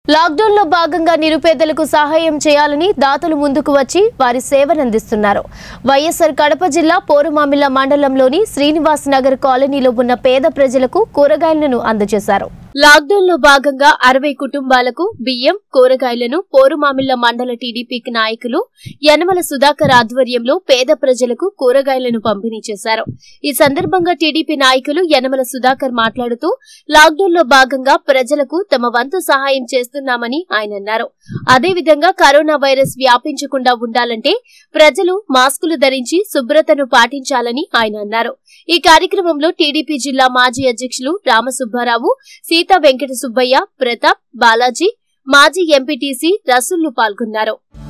lockdown లో భాగంగా నిరుపేదలకు సహాయం చేయాలని దాతలు ముందుకు వచ్చి వారి సేవనందిస్తున్నారు వైఎస్ఆర్ కడప జిల్లా పోరుమామిళ్ల మండలంలోని శ్రీనివాస్ నగర్ కాలనీలో ఉన్న పేద ప్రజలకు కూరగాయలను అందజేశారు లాక్డౌన్ లో భాగంగా అరవై కుటుంబాలకు బియ్యం కూరగాయలను పోరుమామిళ్ల మండల టీడీపీ నాయకులు యనమల సుధాకర్ ఆధ్వర్యంలో పేద ప్రజలకు కూరగాయలను పంపిణీ చేశారు ఈ సందర్భంగా టీడీపీ నాయకులు యనమల సుధాకర్ మాట్లాడుతూ లాక్డౌన్ లో భాగంగా ప్రజలకు తమ వంతు సహాయం చేస్తున్నామని ఆయన అన్నారు అదేవిధంగా కరోనా వైరస్ వ్యాపించకుండా ఉండాలంటే ప్రజలు మాస్కులు ధరించి శుభ్రతను పాటించాలని ఆయన అన్నారు ఈ కార్యక్రమంలో టీడీపీ జిల్లా మాజీ అధ్యక్షులు రామసుబ్బారావు సీతా వెంకట సుబ్బయ్య ప్రతాప్ బాలాజీ మాజీ ఎంపీటీసీ రసుళ్లు పాల్గొన్నారు